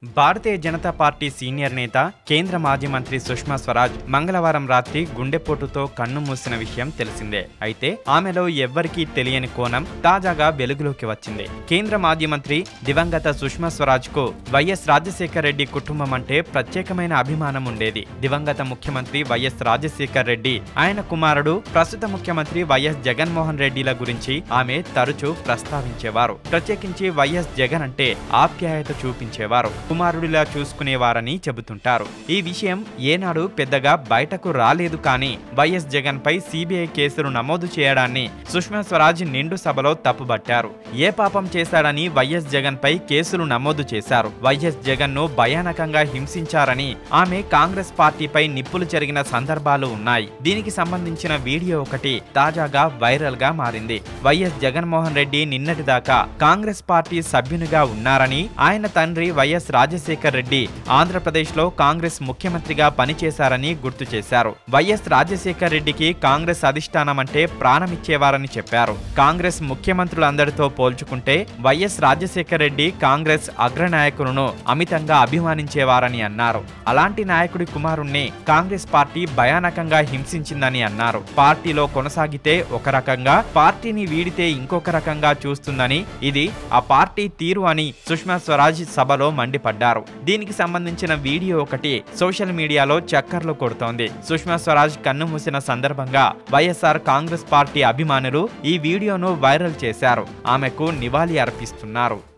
భారతీయ Janata party senior నేత కేంద్ర మాజీ మంత్రి సుష్మా స్వరాజ్ మంగళవారం రాత్రి గుండెపోటుతో కన్ను మూసిన విషయం తెలిసిందే అయితే ఆమెలో ఎవ్వరికీ తెలియని కోణం తాజాగా వెలుగులోకి వచ్చింది కేంద్ర మాజీ మంత్రి దివంగత సుష్మా స్వరాజ్ కు వైఎస్ రాజశేఖర్ రెడ్డి కుటుంబం అంటే ప్రత్యేకమైన అభిమానం ఉండేది దివంగత ముఖ్యమంత్రి వైఎస్ రాజశేఖర్ రెడ్డి ఆయన కుమారుడు ప్రస్తుత ముఖ్యమంత్రి వైఎస్ జగన్మోహన్ రెడ్డిల గురించి ఆమె తరచూ ప్రస్తావించేవారు ప్రత్యేకించి వైఎస్ జగన్ అంటే ఆప్యాయత చూపించేవారు కుమారుడిలా చూసుకునేవారని చెబుతుంటారు ఈ విషయం ఏనాడు పెద్దగా బయటకు రాలేదు కానీ వైఎస్ జగన్ పై సిబిఐ కేసులు నమోదు చేయడాన్ని సుష్మా స్వరాజ్ నిండు సభలో తప్పుబట్టారు ఏ పాపం చేశాడని వైఎస్ జగన్ పై కేసులు నమోదు చేశారు వైఎస్ జగన్ ను భయానకంగా హింసించారని ఆమె కాంగ్రెస్ పార్టీపై నిప్పులు జరిగిన సందర్భాలు ఉన్నాయి దీనికి సంబంధించిన వీడియో ఒకటి తాజాగా వైరల్ గా మారింది వైఎస్ జగన్మోహన్ రెడ్డి నిన్నటిదాకా కాంగ్రెస్ పార్టీ సభ్యునిగా ఉన్నారని ఆయన తండ్రి వైఎస్ రాజశేఖర్ రెడ్డి ఆంధ్రప్రదేశ్ లో కాంగ్రెస్ ముఖ్యమంత్రిగా పనిచేశారని గుర్తు చేశారు వైఎస్ రాజశేఖర్ రెడ్డికి కాంగ్రెస్ అధిష్టానం అంటే ప్రాణమిచ్చేవారని చెప్పారు కాంగ్రెస్ ముఖ్యమంత్రులందరితో పోల్చుకుంటే వైఎస్ రాజశేఖర్ రెడ్డి కాంగ్రెస్ అగ్రనాయకులను అమితంగా అభిమానించేవారని అన్నారు అలాంటి నాయకుడి కుమారుణ్ణి కాంగ్రెస్ పార్టీ భయానకంగా హింసించిందని అన్నారు పార్టీలో కొనసాగితే ఒక రకంగా పార్టీని వీడితే ఇంకొక రకంగా చూస్తుందని ఇది ఆ పార్టీ తీరు అని సుష్మా స్వరాజ్ సభలో మండిపడ్డారు దీనికి సంబంధించిన వీడియో ఒకటి సోషల్ మీడియాలో చక్కర్లు కొడుతోంది సుష్మా స్వరాజ్ కన్ను మూసిన సందర్భంగా వైఎస్ఆర్ కాంగ్రెస్ పార్టీ అభిమానులు ఈ వీడియోను వైరల్ చేశారు ఆమెకు నివాళి అర్పిస్తున్నారు